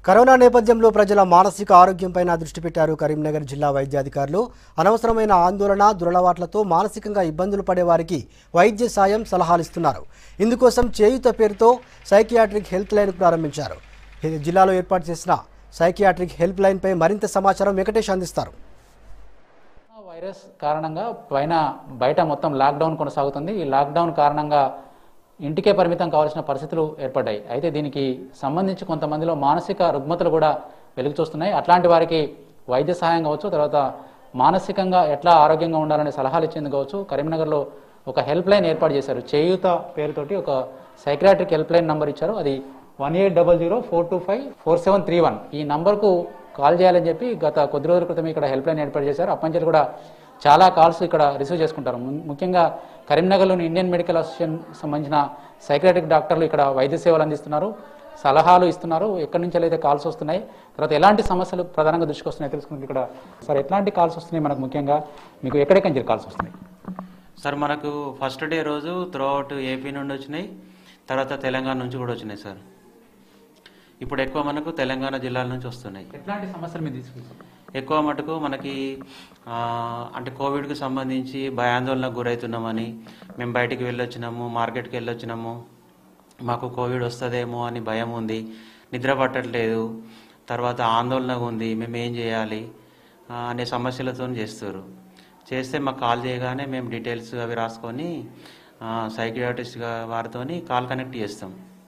corona నేపథ్యంలో ప్రజల మానసిక ఆరోగ్యంపైన దృష్టి పెట్టారు కరీంనగర్ జిల్లా వైద్యాధికారులు అనవసరమైన ఆందోళన దురలవాట్లతో మానసికంగా ఇబ్బందులు పడే వారికి వైద్య సాయం సలహాలు ఇస్తున్నారు ఇందుకోసం చేయుత పేరుతో సైకియాట్రిక్ హెల్త్ లైన్ ప్రారంభించారు ఇది జిల్లాలో ఏర్పాటు చేసిన సైకియాట్రిక్ హెల్ప్ లైన్పై మరింత సమాచారం వెంకటేష్ అందిస్తారు కరోనా వైరస్ కారణంగా పైన బయట మొత్తం లాక్డౌన్ కొనసాగుతుంది ఈ లాక్డౌన్ కారణంగా ఇంటికే పరిమితం కావాల్సిన పరిస్థితులు ఏర్పడ్డాయి అయితే దీనికి సంబంధించి కొంతమందిలో మానసిక రుగ్మతలు కూడా వెలుగు చూస్తున్నాయి అట్లాంటి వారికి వైద్య సహాయం కావచ్చు తర్వాత మానసికంగా ఎట్లా ఆరోగ్యంగా ఉండాలనే సలహాలు ఇచ్చేందుకు కావచ్చు కరీంనగర్లో ఒక హెల్ప్ లైన్ ఏర్పాటు చేశారు చేయూత పేరుతోటి ఒక సైక్రాట్రిక్ హెల్ప్ లైన్ నంబర్ ఇచ్చారు అది one eight double zero four two five four seven three one ఈ నంబర్కు కాల్ చేయాలని చెప్పి గత కొద్ది రోజుల క్రితం ఇక్కడ హెల్ప్ లైన్ ఏర్పాటు చేశారు అప్పటి నుంచి కూడా చాలా కాల్స్ ఇక్కడ రిసీవ్ చేసుకుంటారు ము- ముఖ్యంగా కరీంనగర్లోని ఇండియన్ మెడికల్ అసోసియేషన్ సంబంధించిన సైక్రాటిక్ డాక్టర్లు ఇక్కడ వైద్య సేవలు అందిస్తున్నారు సలహాలు ఇస్తున్నారు ఎక్కడి నుంచి అయితే కాల్స్ వస్తున్నాయి తర్వాత ఎలాంటి సమస్యలు ప్రధానంగా దృష్టికి వస్తున్నాయి తెలుసుకుంటే ఇక్కడ సార్ ఎట్లాంటి కాల్స్ వస్తున్నాయి మనకు ముఖ్యంగా మీకు ఎక్కడెక్కడి నుంచి కాల్స్ వస్తున్నాయి సార్ మనకు ఫస్ట్ డే రోజు త్రూఅవుట్ ఏపీ నుండి వచ్చినాయి తర్వాత తెలంగాణ నుంచి కూడా వచ్చినాయి సార్ ఇప్పుడు ఎక్కువ మనకు తెలంగాణ జిల్లాల నుంచి వస్తున్నాయి ఎట్లాంటి సమస్యలు మీరు తీసుకుంటారు ఎక్కువ మటుకు మనకి ఆ, అంటే కోవిడ్కి సంబంధించి భయాందోళనకు గురవుతున్నామని మేము బయటికి వెళ్ళొచ్చినాము మార్కెట్కి వెళ్ళొచ్చినాము మాకు కోవిడ్ వస్తుందేమో అని భయం ఉంది నిద్ర పట్టట్లేదు తర్వాత ఆందోళనగా ఉంది మేము ఏం చేయాలి ఆ, అనే సమస్యలతో చేస్తారు చేస్తే మాకు కాల్ చేయగానే మేము డీటెయిల్స్ అవి రాసుకొని సైకియాట్రిస్ట్ వారితోని కాల్ కనెక్ట్ చేస్తాం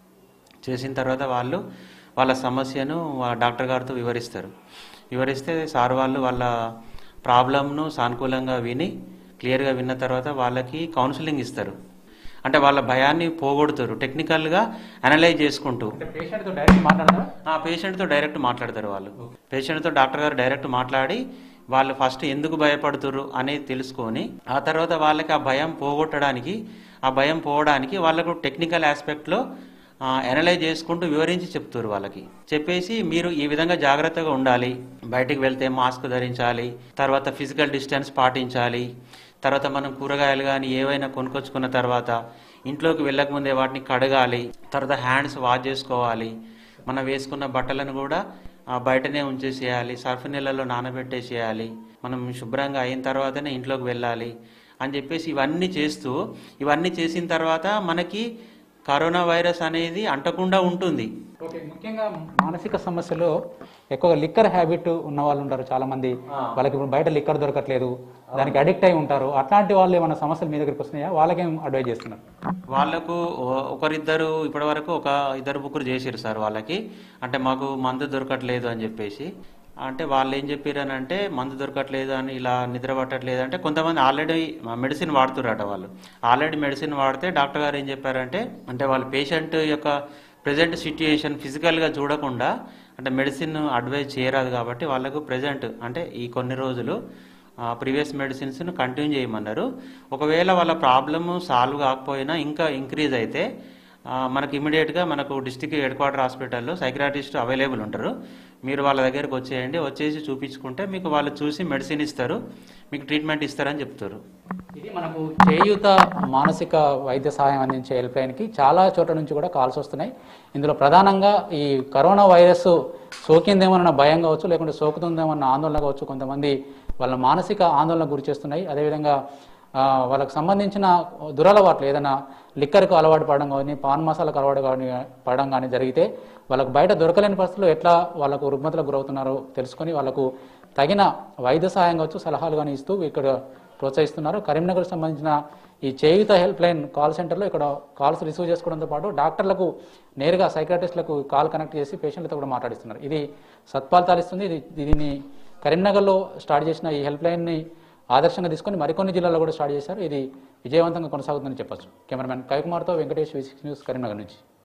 చేసిన తర్వాత వాళ్ళు వాళ్ళ సమస్యను ఆ డాక్టర్ గారితో వివరిస్తారు వివరిస్తే సార్ వాళ్ళు వాళ్ళ ప్రాబ్లంను సానుకూలంగా విని క్లియర్గా విన్న తర్వాత వాళ్ళకి కౌన్సిలింగ్ ఇస్తారు అంటే వాళ్ళ భయాన్ని పోగొడుతారు టెక్నికల్గా అనలైజ్ చేసుకుంటూ అంటే పేషెంట్తో డైరెక్ట్ మాట్లాడతారా ఆ పేషెంట్తో డైరెక్ట్ మాట్లాడతారు వాళ్ళు పేషెంట్తో డాక్టర్ గారు డైరెక్ట్ మాట్లాడి వాళ్ళు ఫస్ట్ ఎందుకు భయపడుతుర్రు అనేది తెలుసుకొని ఆ తర్వాత వాళ్ళకి ఆ భయం పోగొట్టడానికి ఆ భయం పోవడానికి వాళ్ళకు టెక్నికల్ ఆస్పెక్ట్లో అనలైజ్ చేసుకుంటూ వివరించి చెప్తారు వాళ్ళకి చెప్పేసి మీరు ఈ విధంగా జాగ్రత్తగా ఉండాలి బయటికి వెళ్తే మాస్క్ ధరించాలి తర్వాత ఫిజికల్ డిస్టెన్స్ పాటించాలి తర్వాత మనం కూరగాయలు కానీ ఏవైనా కొనుక్కొచ్చుకున్న తర్వాత ఇంట్లోకి వెళ్ళకముందే వాటిని కడగాలి తర్వాత హ్యాండ్స్ వాష్ చేసుకోవాలి మనం వేసుకున్న బట్టలను కూడా ఆ, బయటనే ఉంచేసేయాలి సర్ఫ్ నీళ్ళలో నానబెట్టేసేయాలి మనం శుభ్రంగా అయిన తర్వాతనే ఇంట్లోకి వెళ్ళాలి అని చెప్పేసి ఇవన్నీ చేస్తూ ఇవన్నీ చేసిన తర్వాత మనకి కరోనా వైరస్ అనేది అంటకుండా ఉంటుంది ఓకే ముఖ్యంగా మానసిక సమస్యలు ఎక్కువగా లిక్కర్ హ్యాబిట్ ఉన్న వాళ్ళు ఉంటారు చాలా మంది వాళ్ళకి ఇప్పుడు బయట లిక్కర్ దొరకట్లేదు దానికి అడిక్ట్ అయి ఉంటారు అట్లాంటి వాళ్ళు ఏమైనా సమస్యలు మీ దగ్గరికి వస్తున్నాయా వాళ్ళకేం అడ్వైజ్ చేస్తున్నారు వాళ్ళకు ఓ- ఒకరిద్దరు ఇప్పటి వరకు ఒక ఇద్దరు ముగ్గురు చేసిరు సార్ వాళ్ళకి అంటే మాకు మందు దొరకట్లేదు అని చెప్పేసి అంటే వాళ్ళు ఏం చెప్పారని అంటే మందు దొరకట్లేదు అని ఇలా నిద్ర పట్టట్లేదు అంటే కొంతమంది ఆల్రెడీ మెడిసిన్ వాడుతురట వాళ్ళు ఆల్రెడీ మెడిసిన్ వాడితే డాక్టర్ గారు ఏం చెప్పారంటే అంటే వాళ్ళు పేషెంట్ యొక్క ప్రజెంట్ సిచ్యుయేషన్ ఫిజికల్గా చూడకుండా అంటే మెడిసిన్ అడ్వైజ్ చేయరాదు కాబట్టి వాళ్ళకు ప్రజెంట్ అంటే ఈ కొన్ని రోజులు ప్రీవియస్ మెడిసిన్స్ను కంటిన్యూ చేయమన్నారు ఒకవేళ వాళ్ళ ప్రాబ్లమ్ సాల్వ్ కాకపోయినా ఇంకా ఇంక్రీజ్ అయితే ఆ, మనకు ఇమీడియట్గా మనకు డిస్టిక్ హెడ్ క్వార్టర్ హాస్పిటల్లో సైక్రాటిస్ట్ అవైలబుల్ ఉంటారు మీరు వాళ్ళ దగ్గరికి వచ్చేయండి వచ్చేసి చూపించుకుంటే మీకు వాళ్ళు చూసి మెడిసిన్ ఇస్తారు మీకు ట్రీట్మెంట్ ఇస్తారని చెప్తారు ఇది మనకు చేయూత మానసిక వైద్య సహాయం అందించే హెల్ప్ లైన్కి చాలా చోట్ల నుంచి కూడా కాల్స్ వస్తున్నాయి ఇందులో ప్రధానంగా ఈ కరోనా వైరస్ సోకిందేమన్న భయం కావచ్చు లేకుంటే సోకుతుందేమన్న ఆందోళన కావచ్చు కొంతమంది వాళ్ళ మానసిక ఆందోళనకు గురి చేస్తున్నాయి అదేవిధంగా ఆ, వాళ్ళకు సంబంధించిన దురలవాట్లు ఏదైనా లిక్కర్కు అలవాటు పడడం కానీ పాన్ మసాలకు అలవాటు కానీ పడడం కానీ జరిగితే వాళ్ళకు బయట దొరకలేని పరిస్థితుల్లో ఎట్లా వాళ్ళకు రుగ్మతలకు గురవుతున్నారో తెలుసుకొని వాళ్ళకు తగిన వైద్య సహాయం కావచ్చు సలహాలు కానీ ఇస్తూ ఇక్కడ ప్రోత్సహిస్తున్నారు కరీంనగర్కి సంబంధించిన ఈ చేయుత హెల్ప్ లైన్ కాల్ సెంటర్లో ఇక్కడ కాల్స్ రిసీవ్ చేసుకోవడంతో పాటు డాక్టర్లకు నేరుగా సైకాట్రిస్టులకు కాల్ కనెక్ట్ చేసి పేషెంట్లతో కూడా మాట్లాడిస్తున్నారు ఇది సత్ఫలితాలు ఇస్తుంది ఇది దీన్ని కరీంనగర్లో స్టార్ట్ చేసిన ఈ హెల్ప్ లైన్ని ఆదర్శంగా తీసుకొని మరికొన్ని జిల్లాల్లో కూడా స్టార్ట్ చేశారు ఇది విజయవంతంగా కొనసాగుతుందని చెప్పొచ్చు కెమెరామెన్ కవికుమార్తో Venkatesh V six news Karimnagar నుంచి